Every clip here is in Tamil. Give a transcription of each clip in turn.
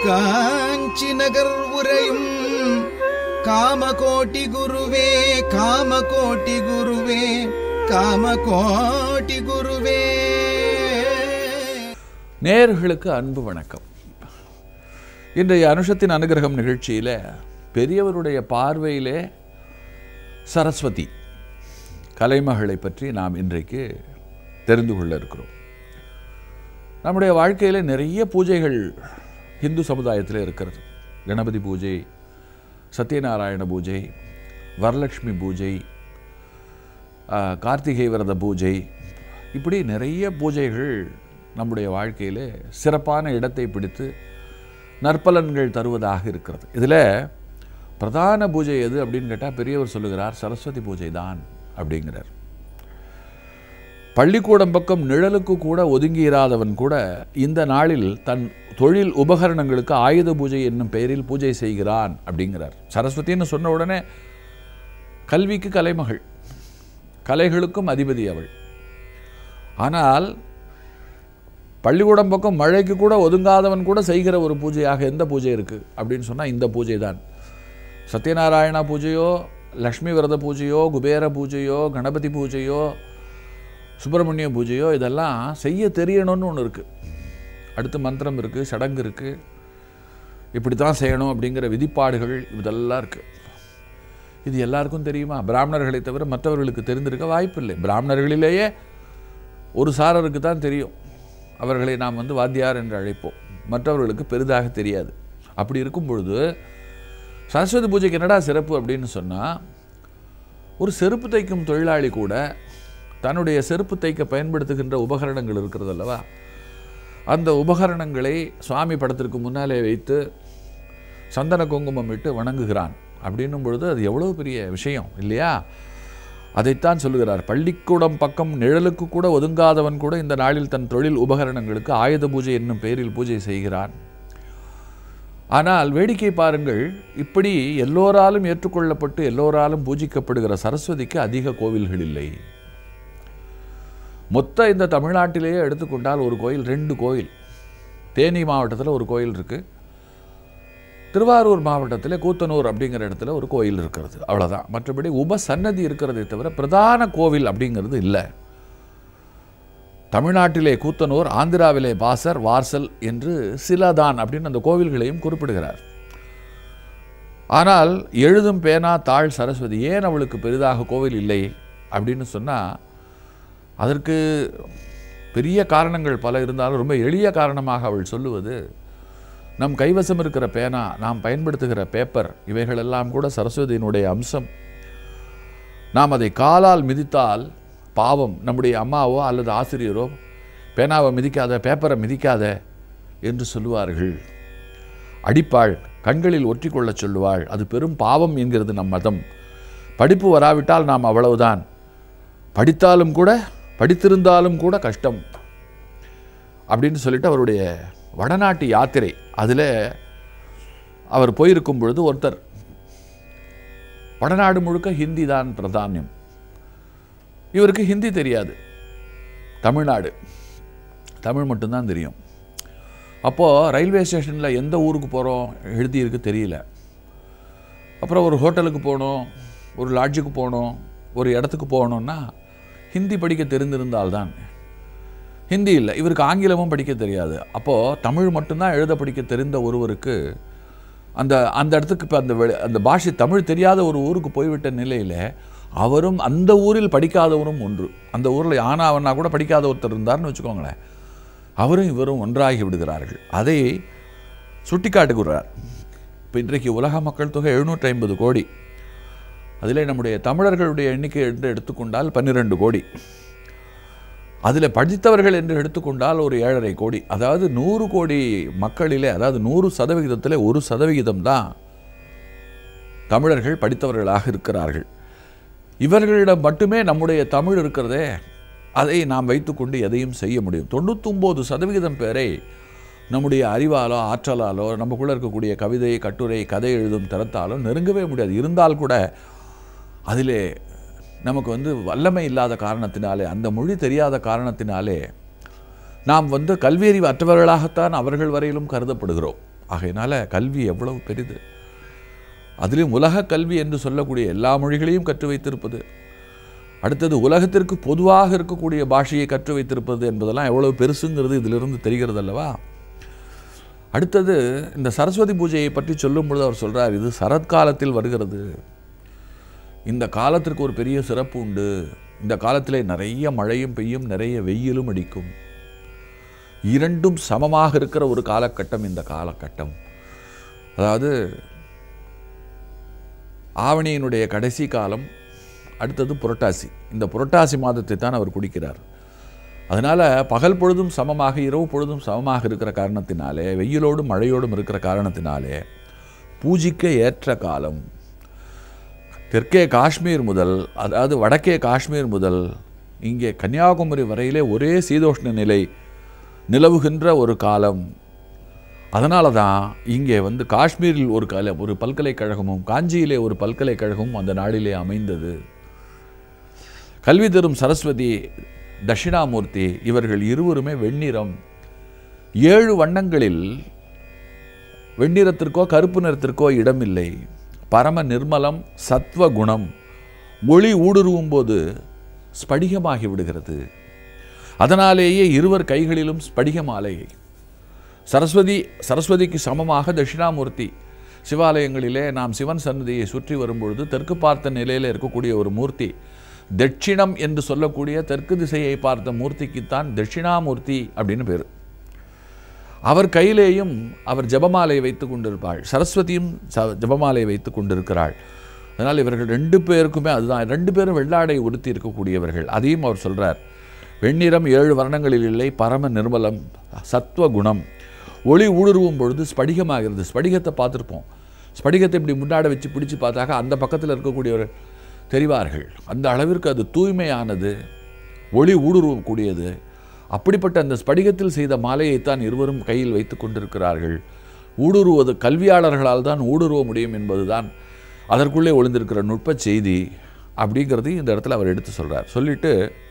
காஞ்சி நகர் உரையும் காமகோட்டி குருவே காமகோட்டி குருவே காமகோட்டி குருவே நேயர்களுக்கு அன்பு வணக்கம் இன்றைய அனுஷத்தின் அனுகிரகம் நிகழ்ச்சியில் பெரியவருடைய பார்வையிலே சரஸ்வதி கலைமகளை பற்றி நாம் இன்றைக்கு தெரிந்து கொள்ள இருக்கிறோம் நம்முடைய வாழ்க்கையில் நிறைய பூஜைகள் இந்து சமுதாயத்தில் இருக்கிறது கணபதி பூஜை சத்யநாராயண பூஜை வரலட்சுமி பூஜை ஆ, கார்த்திகை விரத பூஜை இப்படி நிறைய பூஜைகள் நம்முடைய வாழ்க்கையில் சிறப்பான இடத்தை பிடித்து நற்பலன்கள் தருவதாக இருக்கிறது இதில் பிரதான பூஜை எது அப்படின்னு கேட்டால் பெரியவர் சொல்லுகிறார் சரஸ்வதி பூஜை தான் அப்படிங்கிறார் பள்ளிக்கூடம் பக்கம் நிழலுக்கு கூட ஒதுங்கி இராதவன் கூட இந்த நாளில் தன் தொழில் உபகரணங்களுக்கு ஆயுத பூஜை என்னும் பெயரில் பூஜை செய்கிறான் அப்படிங்கிறார் சரஸ்வதின்னு சொன்ன உடனே கல்விக்கு கலைமகள் கலைகளுக்கும் அதிபதி அவள் ஆனால் பள்ளிக்கூடம் பக்கம் மழைக்கு கூட ஒதுங்காதவன் கூட செய்கிற ஒரு பூஜையாக எந்த பூஜை இருக்குது அப்படின்னு சொன்னால் இந்த பூஜை தான் சத்யநாராயணா பூஜையோ லக்ஷ்மி விரத பூஜையோ குபேர பூஜையோ கணபதி பூஜையோ சுப்பிரமணிய பூஜையோ இதெல்லாம் செய்ய தெரியணும்னு ஒன்று இருக்குது அடுத்து மந்திரம் இருக்குது சடங்கு இருக்குது இப்படி தான் செய்யணும் அப்படிங்கிற விதிப்பாடுகள் இதெல்லாம் இருக்குது இது எல்லாருக்கும் தெரியுமா பிராமணர்களை தவிர மற்றவர்களுக்கு தெரிந்திருக்க வாய்ப்பில்லை பிராமணர்களிலேயே ஒரு சாரருக்கு தான் தெரியும் அவர்களை நாம் வந்து வாத்தியார் என்று அழைப்போம் மற்றவர்களுக்கு பெரிதாக தெரியாது அப்படி இருக்கும் பொழுது சரஸ்வதி பூஜைக்கு என்னடா சிறப்பு அப்படின்னு சொன்னால் ஒரு செருப்பு தைக்கும் தொழிலாளி கூட தன்னுடைய செருப்பு தைக்க பயன்படுத்துகின்ற உபகரணங்கள் இருக்கிறது அல்லவா அந்த உபகரணங்களை சுவாமி படத்திற்கு முன்னாலே வைத்து சந்தன குங்குமம் இட்டு வணங்குகிறான் அப்படின்னும் பொழுது அது எவ்வளவு பெரிய விஷயம் இல்லையா அதைத்தான் சொல்லுகிறார் பள்ளிக்கூடம் பக்கம் நிழலுக்கு கூட ஒதுங்காதவன் கூட இந்த நாளில் தன் தொழில் உபகரணங்களுக்கு ஆயுத பூஜை என்னும் பெயரில் பூஜை செய்கிறான் ஆனால் வேடிக்கை பாருங்கள் இப்படி எல்லோராலும் ஏற்றுக்கொள்ளப்பட்டு எல்லோராலும் பூஜிக்கப்படுகிற சரஸ்வதிக்கு அதிக கோவில்கள் இல்லை மொத்த இந்த தமிழ்நாட்டிலேயே எடுத்துக்கொண்டால் ஒரு கோயில் ரெண்டு கோயில் தேனி மாவட்டத்தில் ஒரு கோயில் இருக்குது திருவாரூர் மாவட்டத்தில் கூத்தனூர் அப்படிங்கிற இடத்துல ஒரு கோயில் இருக்கிறது அவ்வளோதான் மற்றபடி உபசன்னதி இருக்கிறதை தவிர பிரதான கோவில் அப்படிங்கிறது இல்லை தமிழ்நாட்டிலே கூத்தனூர் ஆந்திராவிலே பாசர் வார்சல் என்று சிலதான் அப்படின்னு அந்த கோவில்களையும் குறிப்பிடுகிறார் ஆனால் எழுதும் பேனா தாழ் சரஸ்வதி ஏன் அவளுக்கு பெரிதாக கோவில் இல்லை அப்படின்னு சொன்னால் அதற்கு பெரிய காரணங்கள் பல இருந்தாலும் ரொம்ப எளிய காரணமாக அவள் சொல்லுவது நம் கைவசம் இருக்கிற பேனா நாம் பயன்படுத்துகிற பேப்பர் இவைகளெல்லாம் கூட சரஸ்வதியினுடைய அம்சம் நாம் அதை காலால் மிதித்தால் பாவம் நம்முடைய அம்மாவோ அல்லது ஆசிரியரோ பேனாவை மிதிக்காத பேப்பரை மிதிக்காத என்று சொல்லுவார்கள் அடிப்பாள் கண்களில் ஒற்றிக்கொள்ளச் சொல்லுவாள் அது பெரும் பாவம் என்கிறது நம் மதம் படிப்பு வராவிட்டால் நாம் அவ்வளவுதான் படித்தாலும் கூட படித்திருந்தாலும் கூட கஷ்டம் அப்படின்னு சொல்லிட்டு அவருடைய வடநாட்டு யாத்திரை அதில் அவர் போயிருக்கும் பொழுது ஒருத்தர் வடநாடு முழுக்க ஹிந்தி தான் பிரதானியம் இவருக்கு ஹிந்தி தெரியாது தமிழ்நாடு தமிழ் மட்டும்தான் தெரியும் அப்போது ரயில்வே ஸ்டேஷனில் எந்த ஊருக்கு போகிறோம் எழுதியிருக்கு தெரியல அப்புறம் ஒரு ஹோட்டலுக்கு போகணும் ஒரு லாட்ஜுக்கு போகணும் ஒரு இடத்துக்கு போகணுன்னா ஹிந்தி படிக்க தெரிந்திருந்தால்தான் ஹிந்தி இல்லை இவருக்கு ஆங்கிலமும் படிக்க தெரியாது அப்போது தமிழ் மட்டும்தான் எழுத படிக்க தெரிந்த ஒருவருக்கு அந்த அந்த இடத்துக்கு இப்போ அந்த வெளி- அந்த பாஷை தமிழ் தெரியாத ஒரு ஊருக்கு போய்விட்ட நிலையில் அவரும் அந்த ஊரில் படிக்காதவரும் ஒன்று அந்த ஊரில் ஆனாவன்னா கூட படிக்காத ஒருத்தர் இருந்தார்னு வச்சுக்கோங்களேன் அவரும் இவரும் ஒன்றாகி விடுகிறார்கள் அதை சுட்டிக்காட்டுகிறார் இப்போ இன்றைக்கு உலக மக்கள் தொகை எழுநூற்றி ஐம்பது கோடி அதில் நம்முடைய தமிழர்களுடைய எண்ணிக்கை என்று எடுத்துக்கொண்டால் பன்னிரெண்டு கோடி அதில் படித்தவர்கள் என்று எடுத்துக்கொண்டால் ஒரு ஏழரை கோடி அதாவது நூறு கோடி மக்களிலே அதாவது நூறு சதவிகிதத்தில் ஒரு சதவிகிதம் தான் தமிழர்கள் படித்தவர்களாக இருக்கிறார்கள் இவர்களிடம் மட்டுமே நம்முடைய தமிழ் இருக்கிறதே அதை நாம் வைத்துக்கொண்டு எதையும் செய்ய முடியும் தொண்ணூத்தொம்பது சதவிகிதம் பேரை நம்முடைய அறிவாலோ ஆற்றலாலோ நமக்குள்ளே இருக்கக்கூடிய கவிதை கட்டுரை கதை எழுதும் திறத்தாலோ நெருங்கவே முடியாது இருந்தால் கூட அதிலே நமக்கு வந்து வல்லமை இல்லாத காரணத்தினாலே அந்த மொழி தெரியாத காரணத்தினாலே நாம் வந்து கல்வியறிவு அற்றவர்களாகத்தான் அவர்கள் வரையிலும் கருதப்படுகிறோம் ஆகையினால கல்வி எவ்வளவு பெரிது அதிலும் உலக கல்வி என்று சொல்லக்கூடிய எல்லா மொழிகளையும் கற்று வைத்திருப்பது அடுத்தது உலகத்திற்கு பொதுவாக இருக்கக்கூடிய பாஷையை கற்று வைத்திருப்பது என்பதெல்லாம் எவ்வளவு பெருசுங்கிறது இதிலிருந்து தெரிகிறது அல்லவா அடுத்தது இந்த சரஸ்வதி பூஜையை பற்றி சொல்லும் பொழுது அவர் சொல்றார் இது சரத்காலத்தில் வருகிறது இந்த காலத்திற்கு ஒரு பெரிய சிறப்பு உண்டு இந்த காலத்திலே நிறைய மழையும் பெய்யும் நிறைய வெயிலும் அடிக்கும் இரண்டும் சமமாக இருக்கிற ஒரு காலகட்டம் இந்த காலகட்டம் அதாவது ஆவணியினுடைய கடைசி காலம் அடுத்தது புரட்டாசி இந்த புரட்டாசி மாதத்தை தான் அவர் குடிக்கிறார் அதனால் பகல் பொழுதும் சமமாக இரவு பொழுதும் சமமாக இருக்கிற காரணத்தினாலே வெயிலோடும் மழையோடும் இருக்கிற காரணத்தினாலே பூஜிக்க ஏற்ற காலம் தெற்கே காஷ்மீர் முதல் அதாவது வடக்கே காஷ்மீர் முதல் இங்கே கன்னியாகுமரி வரையிலே ஒரே சீதோஷ்ண நிலை நிலவுகின்ற ஒரு காலம் அதனால தான் இங்கே வந்து காஷ்மீரில் ஒரு கல ஒரு பல்கலைக்கழகமும் காஞ்சியிலே ஒரு பல்கலைக்கழகமும் அந்த நாளிலே அமைந்தது கல்வி தரும் சரஸ்வதி தட்சிணாமூர்த்தி இவர்கள் இருவருமே வெண்ணிறம் ஏழு வண்ணங்களில் வெண்ணிறத்திற்கோ கருப்பு நிறத்திற்கோ இடமில்லை பரம நிர்மலம் சத்வ குணம் ஒளி ஊடுருவும் போது ஸ்படிகமாகி விடுகிறது அதனாலேயே இருவர் கைகளிலும் ஸ்படிக மாலை சரஸ்வதி சரஸ்வதிக்கு சமமாக தட்சிணாமூர்த்தி சிவாலயங்களிலே நாம் சிவன் சன்னதியை சுற்றி வரும்பொழுது தெற்கு பார்த்த நிலையில் இருக்கக்கூடிய ஒரு மூர்த்தி தட்சிணம் என்று சொல்லக்கூடிய தெற்கு திசையை பார்த்த மூர்த்திக்குத்தான் தட்சிணாமூர்த்தி அப்படின்னு பேர் அவர் கையிலேயும் அவர் ஜபமாலை வைத்து கொண்டிருப்பாள் சரஸ்வதியும் ச- ஜபமாலை வைத்து கொண்டிருக்கிறாள் அதனால் இவர்கள் ரெண்டு பேருக்குமே அதுதான் ரெண்டு பேரும் வெள்ளாடை உடுத்தி இருக்கக்கூடியவர்கள் அதையும் அவர் சொல்றார் வெண்ணிறம் ஏழு வர்ணங்களில் இல்லை பரம நிர்மலம் சத்துவ குணம் ஒளி ஊடுருவும் பொழுது ஸ்படிகமாகிறது ஸ்படிகத்தை பார்த்துருப்போம் ஸ்படிகத்தை இப்படி முன்னாடி வச்சு பிடிச்சு பார்த்தாக்க அந்த பக்கத்தில் இருக்கக்கூடியவர் தெரிவார்கள் அந்த அளவிற்கு அது தூய்மையானது ஒளி ஊடுருவக்கூடியது அப்படிப்பட்ட அந்த ஸ்படிகத்தில் செய்த மாலையைத்தான் இருவரும் கையில் வைத்து கொண்டிருக்கிறார்கள் ஊடுருவது கல்வியாளர்களால் தான் ஊடுருவ முடியும் என்பதுதான் அதற்குள்ளே ஒளிந்திருக்கிற நுட்பச் செய்தி அப்படிங்கிறதையும் இந்த இடத்துல அவர் எடுத்து சொல்றார் சொல்லிட்டு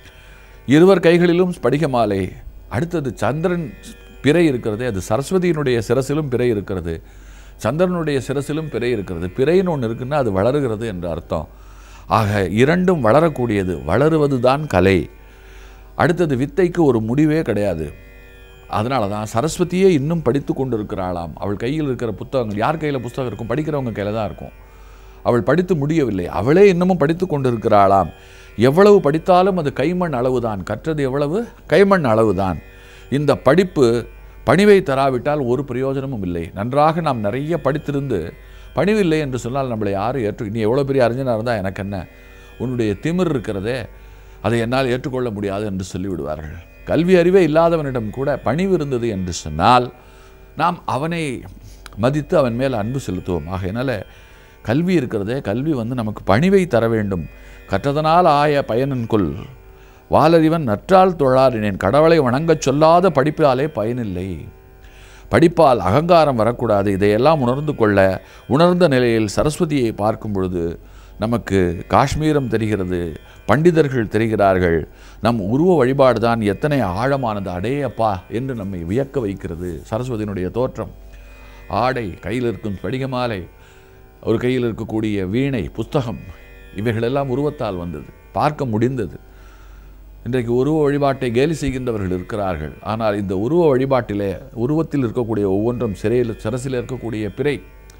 இருவர் கைகளிலும் ஸ்படிக மாலை அடுத்தது சந்திரன் பிறை இருக்கிறது அது சரஸ்வதியினுடைய சிரசிலும் பிறை இருக்கிறது சந்திரனுடைய சிரசிலும் பிறை இருக்கிறது பிறைன்னு ஒன்று இருக்குன்னா அது வளருகிறது என்ற அர்த்தம் ஆக இரண்டும் வளரக்கூடியது வளருவது தான் கலை அடுத்தது வித்தைக்கு ஒரு முடிவே கிடையாது அதனால தான் சரஸ்வதியே இன்னும் படித்து கொண்டு இருக்கிறாளாம் அவள் கையில் இருக்கிற புத்தகங்கள் யார் கையில் புத்தகம் இருக்கும் படிக்கிறவங்க கையில் தான் இருக்கும் அவள் படித்து முடியவில்லை அவளே இன்னமும் படித்து கொண்டிருக்கிறாளாம் எவ்வளவு படித்தாலும் அது கைமண் அளவுதான் கற்றது எவ்வளவு கைமண் அளவுதான் இந்த படிப்பு பணிவை தராவிட்டால் ஒரு பிரயோஜனமும் இல்லை நன்றாக நாம் நிறைய படித்திருந்து பணிவில்லை என்று சொன்னால் நம்மளை யாரும் ஏற்று நீ எவ்வளோ பெரிய அறிஞனாக இருந்தால் எனக்கு என்ன உன்னுடைய திமிர் இருக்கிறதே அதை என்னால் ஏற்றுக்கொள்ள முடியாது என்று சொல்லிவிடுவார்கள் கல்வி அறிவே இல்லாதவனிடம் கூட பணிவு இருந்தது என்று சொன்னால் நாம் அவனை மதித்து அவன் மேல் அன்பு செலுத்துவோம் ஆகையினால கல்வி இருக்கிறதே கல்வி வந்து நமக்கு பணிவை தர வேண்டும் கற்றதனால் ஆய பயனன்கொள் வாலறிவன் நற்றால் தொழாரினேன் கடவுளை வணங்கச் சொல்லாத படிப்பாலே பயனில்லை படிப்பால் அகங்காரம் வரக்கூடாது இதையெல்லாம் உணர்ந்து கொள்ள உணர்ந்த நிலையில் சரஸ்வதியை பார்க்கும் பொழுது நமக்கு காஷ்மீரம் தெரிகிறது பண்டிதர்கள் தெரிகிறார்கள் நம் உருவ வழிபாடு தான் எத்தனை ஆழமானது அடேயப்பா என்று நம்மை வியக்க வைக்கிறது சரஸ்வதியினுடைய தோற்றம் ஆடை கையில் இருக்கும் படிகமாலை ஒரு கையில் இருக்கக்கூடிய வீணை புஸ்தகம் இவைகளெல்லாம் உருவத்தால் வந்தது பார்க்க முடிந்தது இன்றைக்கு உருவ வழிபாட்டை கேலி செய்கின்றவர்கள் இருக்கிறார்கள் ஆனால் இந்த உருவ வழிபாட்டிலே உருவத்தில் இருக்கக்கூடிய ஒவ்வொன்றும் சிறையில் சிரசில் இருக்கக்கூடிய பிறை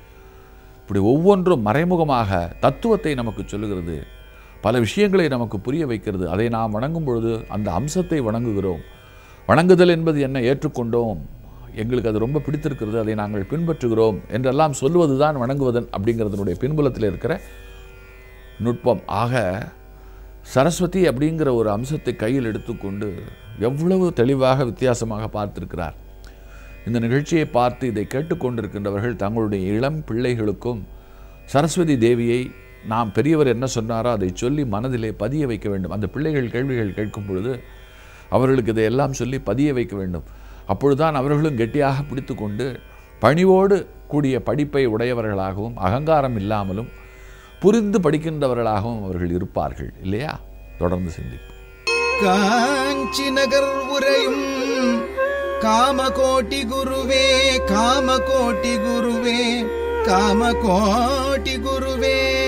இப்படி ஒவ்வொன்றும் மறைமுகமாக தத்துவத்தை நமக்கு சொல்லுகிறது பல விஷயங்களை நமக்கு புரிய வைக்கிறது அதை நாம் வணங்கும் பொழுது அந்த அம்சத்தை வணங்குகிறோம் வணங்குதல் என்பது என்ன ஏற்றுக்கொண்டோம் எங்களுக்கு அது ரொம்ப பிடித்திருக்கிறது அதை நாங்கள் பின்பற்றுகிறோம் என்றெல்லாம் சொல்லுவது தான் வணங்குவதன் அப்படிங்கிறதனுடைய பின்புலத்தில் இருக்கிற நுட்பம் ஆக சரஸ்வதி அப்படிங்கிற ஒரு அம்சத்தை கையில் எடுத்துக்கொண்டு எவ்வளவு தெளிவாக வித்தியாசமாக பார்த்திருக்கிறார் இந்த நிகழ்ச்சியை பார்த்து இதை கேட்டுக்கொண்டிருக்கின்றவர்கள் தங்களுடைய இளம் பிள்ளைகளுக்கும் சரஸ்வதி தேவியை நாம் பெரியவர் என்ன சொன்னாரோ அதை சொல்லி மனதிலே பதிய வைக்க வேண்டும் அந்த பிள்ளைகள் கேள்விகள் கேட்கும் பொழுது அவர்களுக்கு இதையெல்லாம் சொல்லி பதிய வைக்க வேண்டும் அப்பொழுதுதான் அவர்களும் கெட்டியாக பிடித்துக்கொண்டு பணிவோடு கூடிய படிப்பை உடையவர்களாகவும் அகங்காரம் இல்லாமலும் புரிந்து படிக்கின்றவர்களாகவும் அவர்கள் இருப்பார்கள் இல்லையா தொடர்ந்து சிந்திப்போம் காஞ்சி நகர் உரையும் காமகோட்டி குருவே காமகோட்டி குருவே காமகோட்டி குருவே